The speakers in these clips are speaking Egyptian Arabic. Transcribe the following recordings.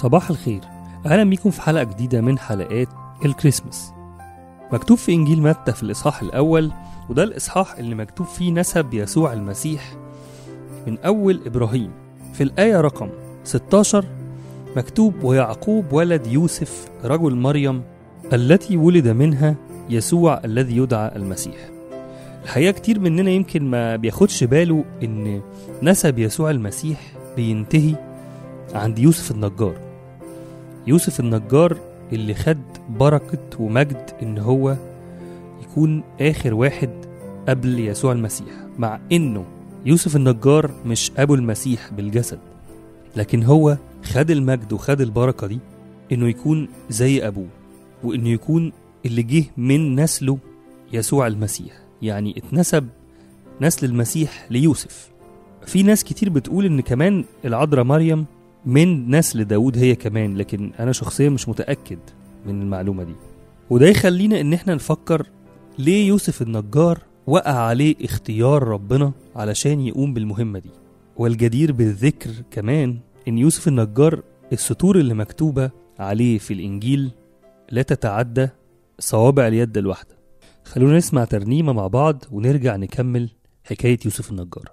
صباح الخير أهلا بيكم في حلقة جديدة من حلقات الكريسماس مكتوب في إنجيل متى في الإصحاح الأول وده الإصحاح اللي مكتوب فيه نسب يسوع المسيح من أول إبراهيم في الآية رقم 16 مكتوب ويعقوب ولد يوسف رجل مريم التي ولد منها يسوع الذي يدعى المسيح الحقيقة كتير مننا يمكن ما بياخدش باله إن نسب يسوع المسيح بينتهي عند يوسف النجار يوسف النجار اللي خد بركة ومجد إن هو يكون آخر واحد قبل يسوع المسيح مع إنه يوسف النجار مش أبو المسيح بالجسد لكن هو خد المجد وخد البركة دي إنه يكون زي أبوه وإنه يكون اللي جه من نسله يسوع المسيح يعني اتنسب نسل المسيح ليوسف في ناس كتير بتقول إن كمان العذراء مريم من نسل داود هي كمان لكن أنا شخصيا مش متأكد من المعلومة دي وده يخلينا إن احنا نفكر ليه يوسف النجار وقع عليه اختيار ربنا علشان يقوم بالمهمة دي والجدير بالذكر كمان إن يوسف النجار السطور اللي مكتوبة عليه في الإنجيل لا تتعدى صوابع اليد الواحدة خلونا نسمع ترنيمة مع بعض ونرجع نكمل حكاية يوسف النجار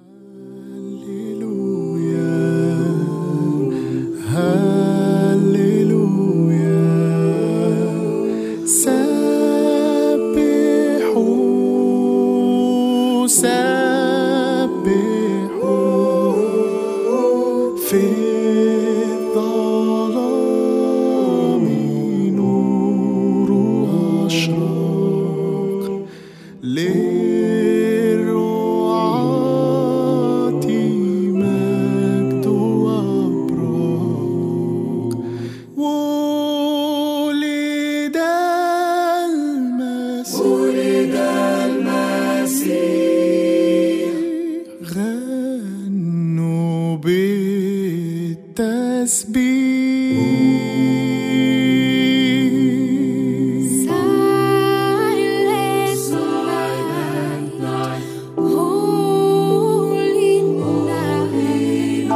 هللويا سبحوا سبحوا في الظلام نور أشرق للرعاة مجد وأبراق ولد المسيح ولد المسيح غنوا بالتسبيح Silent night, holy night,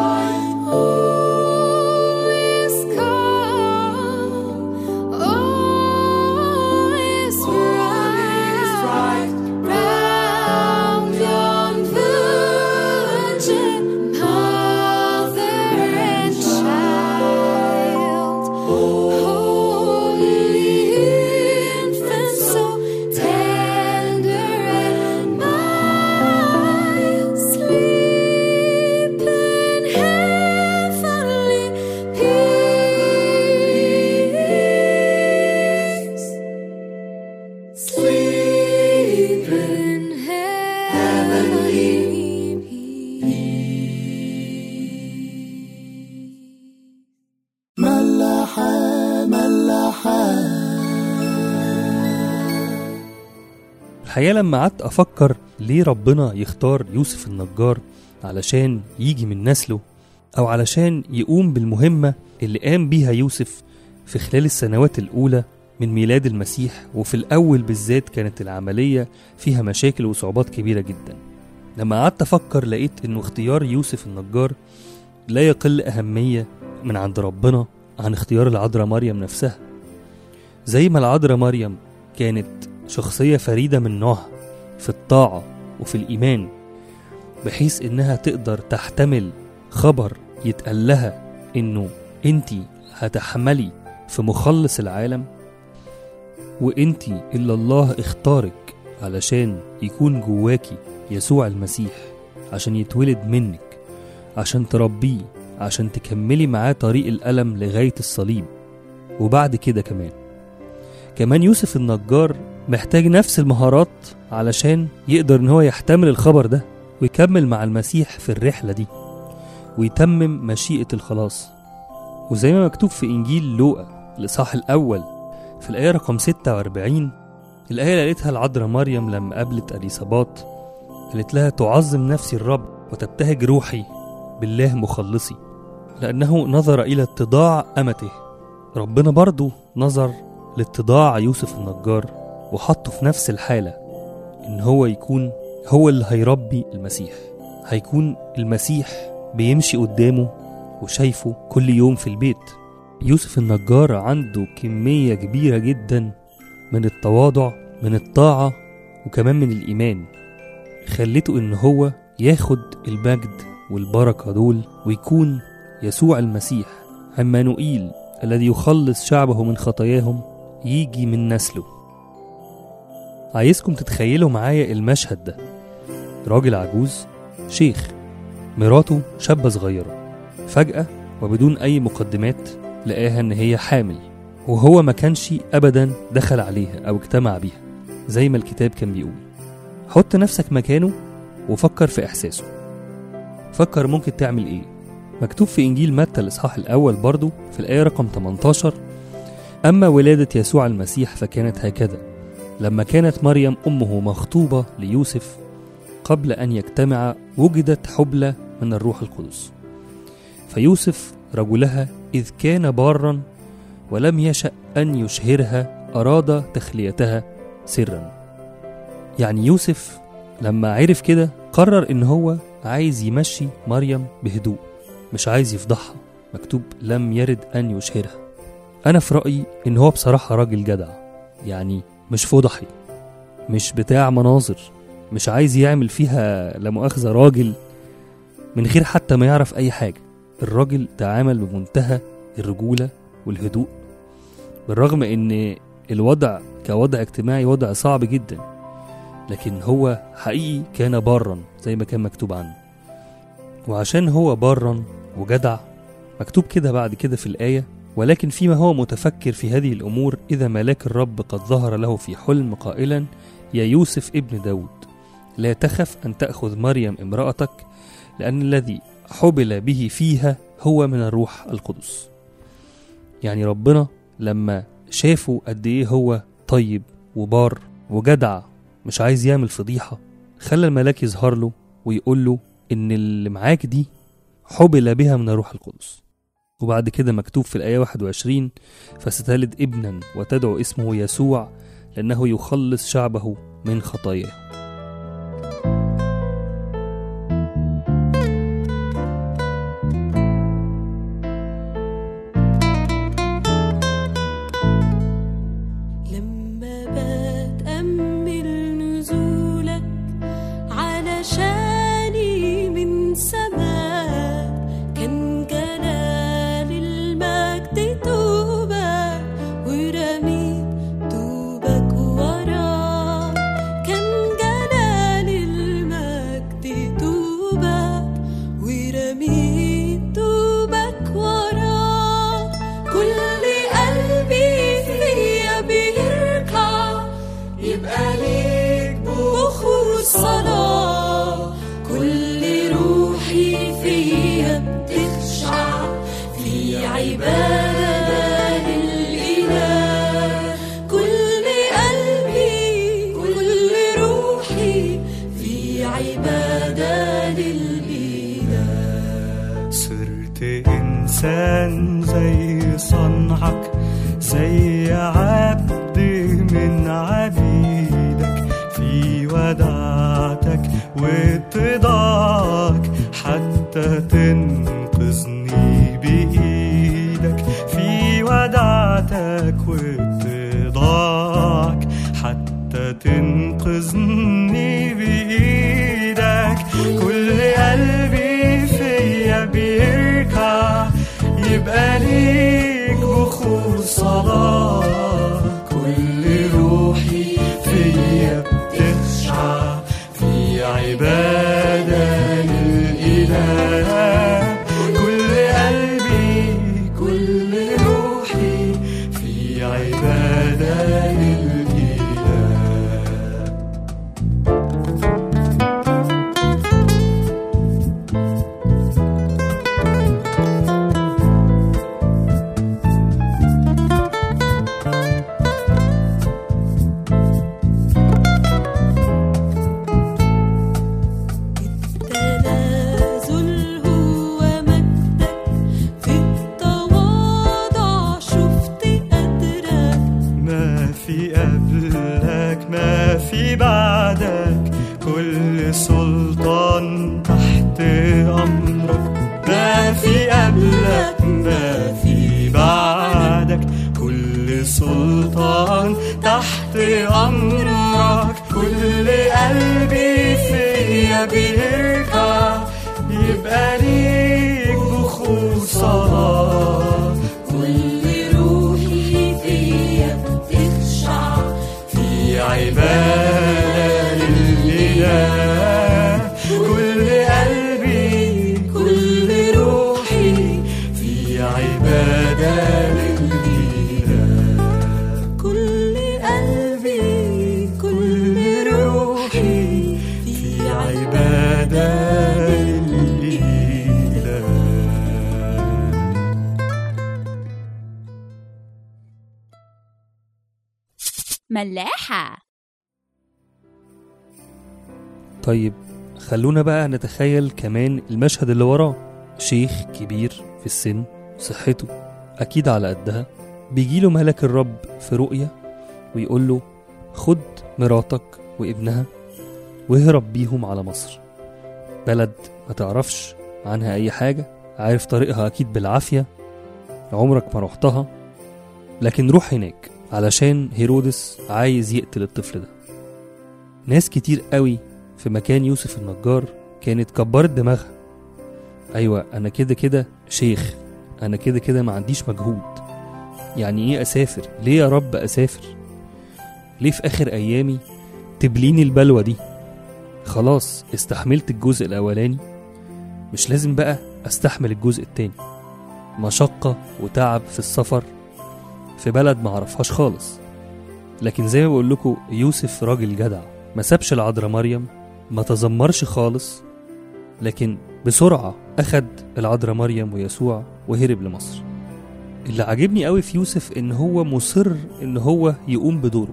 all is calm, all is right, round yon virgin mother and child. Holy infant, so tender and mild, sleep in heavenly peace. Sleep in heavenly peace. ملحة ملحة الحقيقة لما قعدت أفكر ليه ربنا يختار يوسف النجار علشان يجي من نسله أو علشان يقوم بالمهمة اللي قام بيها يوسف في خلال السنوات الأولى من ميلاد المسيح وفي الأول بالذات كانت العملية فيها مشاكل وصعوبات كبيرة جدا لما قعدت أفكر لقيت إنه اختيار يوسف النجار لا يقل أهمية من عند ربنا عن اختيار العذراء مريم نفسها زي ما العذراء مريم كانت شخصية فريدة من نوعها في الطاعة وفي الإيمان بحيث إنها تقدر تحتمل خبر يتقال لها إنه أنتي هتحملي في مخلص العالم وأنتي إلا الله اختارك علشان يكون جواكي يسوع المسيح عشان يتولد منك عشان تربيه عشان تكملي معاه طريق الألم لغاية الصليب وبعد كده كمان كمان يوسف النجار محتاج نفس المهارات علشان يقدر ان هو يحتمل الخبر ده ويكمل مع المسيح في الرحلة دي ويتمم مشيئة الخلاص وزي ما مكتوب في إنجيل لوقا الإصحاح الأول في الآية رقم 46 الآية اللي قالتها العذراء مريم لما قابلت أليصابات قالت لها تعظم نفسي الرب وتبتهج روحي بالله مخلصي لأنه نظر إلى اتضاع أمته ربنا برضو نظر لاتضاع يوسف النجار وحطه في نفس الحالة إن هو يكون هو اللي هيربي المسيح هيكون المسيح بيمشي قدامه وشايفه كل يوم في البيت يوسف النجار عنده كمية كبيرة جدا من التواضع من الطاعة وكمان من الإيمان خلته إن هو ياخد المجد والبركة دول ويكون يسوع المسيح عمانوئيل الذي يخلص شعبه من خطاياهم يجي من نسله عايزكم تتخيلوا معايا المشهد ده راجل عجوز شيخ مراته شابة صغيرة فجأة وبدون أي مقدمات لقاها إن هي حامل وهو ما كانش أبدا دخل عليها أو اجتمع بيها زي ما الكتاب كان بيقول حط نفسك مكانه وفكر في إحساسه فكر ممكن تعمل إيه مكتوب في إنجيل متى الإصحاح الأول برضو في الآية رقم 18 أما ولادة يسوع المسيح فكانت هكذا لما كانت مريم أمه مخطوبة ليوسف قبل أن يجتمع وجدت حبلى من الروح القدس فيوسف رجلها إذ كان بارا ولم يشأ أن يشهرها أراد تخليتها سرا يعني يوسف لما عرف كده قرر إن هو عايز يمشي مريم بهدوء مش عايز يفضحها مكتوب لم يرد أن يشهرها أنا في رأيي إن هو بصراحة راجل جدع يعني مش فضحي مش بتاع مناظر مش عايز يعمل فيها لا مؤاخذة راجل من غير حتى ما يعرف أي حاجة الراجل تعامل بمنتهى الرجولة والهدوء بالرغم إن الوضع كوضع اجتماعي وضع صعب جدا لكن هو حقيقي كان بارا زي ما كان مكتوب عنه وعشان هو بارا وجدع مكتوب كده بعد كده في الآية ولكن فيما هو متفكر في هذه الأمور إذا ملاك الرب قد ظهر له في حلم قائلا يا يوسف ابن داود لا تخف أن تأخذ مريم امرأتك لأن الذي حبل به فيها هو من الروح القدس يعني ربنا لما شافوا قد ايه هو طيب وبار وجدع مش عايز يعمل فضيحة خلى الملاك يظهر له ويقول له إن اللي معاك دي حبل بها من الروح القدس وبعد كده مكتوب في الآية 21 فستلد ابنا وتدعو اسمه يسوع لأنه يخلص شعبه من خطاياه لما بتأمل نزولك علشاني من سماك كان جلال المجد توبك ورميت توبك وراك كان جلال المجد توبك ورميت توبك وراك كل قلبي فيا بيركع يبقى ليك بخور صلاة كل روحي فيا بتخشع في عبادة للإله كل قلبي كل روحي في عبادة للإله صرت إنسان زي صنعك زي عبد من عبيدك في ودعتك واتضاعك حتى تنقذني بإيدك في ودعتك واتضاعك حتى تنقذني بإيدك كل قلبي فيا بيركع يبقى ليك بخور صلاة كل روحي فيا بتخشع في عبادة للإله كل قلبي كل روحي في عبادة للإله ملاحة طيب خلونا بقى نتخيل كمان المشهد اللي وراه شيخ كبير في السن صحته أكيد على قدها بيجيله ملك الرب في رؤية ويقول له خد مراتك وابنها واهرب بيهم على مصر بلد ما تعرفش عنها أي حاجة عارف طريقها أكيد بالعافية عمرك ما رحتها لكن روح هناك علشان هيرودس عايز يقتل الطفل ده ناس كتير قوي في مكان يوسف النجار كانت كبرت دماغها ايوه انا كده كده شيخ انا كده كده ما عنديش مجهود يعني ايه اسافر ليه يا رب اسافر ليه في اخر ايامي تبليني البلوى دي خلاص استحملت الجزء الاولاني مش لازم بقى استحمل الجزء التاني مشقة وتعب في السفر في بلد معرفهاش خالص لكن زي ما بقول لكم يوسف راجل جدع ما سابش العذراء مريم ما تذمرش خالص لكن بسرعة أخد العذراء مريم ويسوع وهرب لمصر اللي عاجبني قوي في يوسف إن هو مصر إن هو يقوم بدوره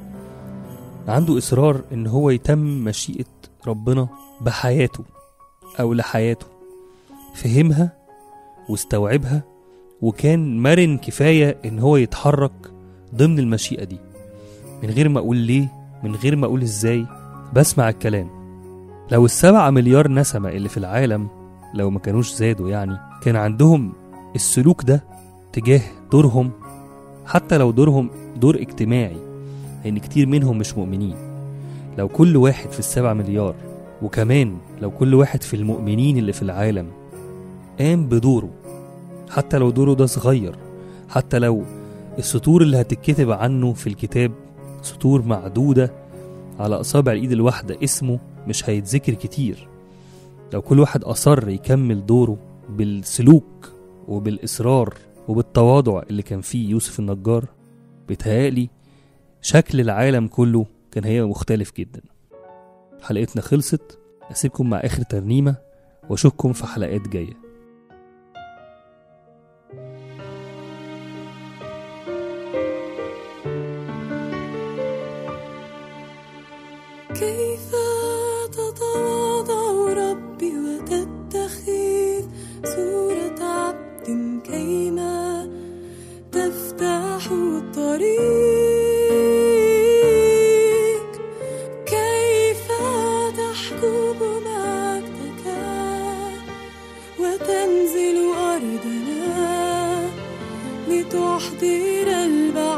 عنده إصرار إن هو يتم مشيئة ربنا بحياته أو لحياته فهمها واستوعبها وكان مرن كفاية إن هو يتحرك ضمن المشيئة دي من غير ما أقول ليه من غير ما أقول إزاي بسمع الكلام لو السبعة مليار نسمة اللي في العالم لو ما كانوش زادوا يعني كان عندهم السلوك ده تجاه دورهم حتى لو دورهم دور اجتماعي لأن كتير منهم مش مؤمنين لو كل واحد في السبعة مليار وكمان لو كل واحد في المؤمنين اللي في العالم قام بدوره حتى لو دوره ده صغير حتى لو السطور اللي هتتكتب عنه في الكتاب سطور معدودة على أصابع الإيد الواحدة اسمه مش هيتذكر كتير لو كل واحد أصر يكمل دوره بالسلوك وبالإصرار وبالتواضع اللي كان فيه يوسف النجار بيتهيألي شكل العالم كله كان هيبقى مختلف جدا حلقتنا خلصت أسيبكم مع آخر ترنيمة وأشوفكم في حلقات جايه كيف تتواضع ربي وتتخذ صورة عبد كيما تفتح الطريق كيف تحكم مجدك وتنزل أرضنا لتحضر البعيد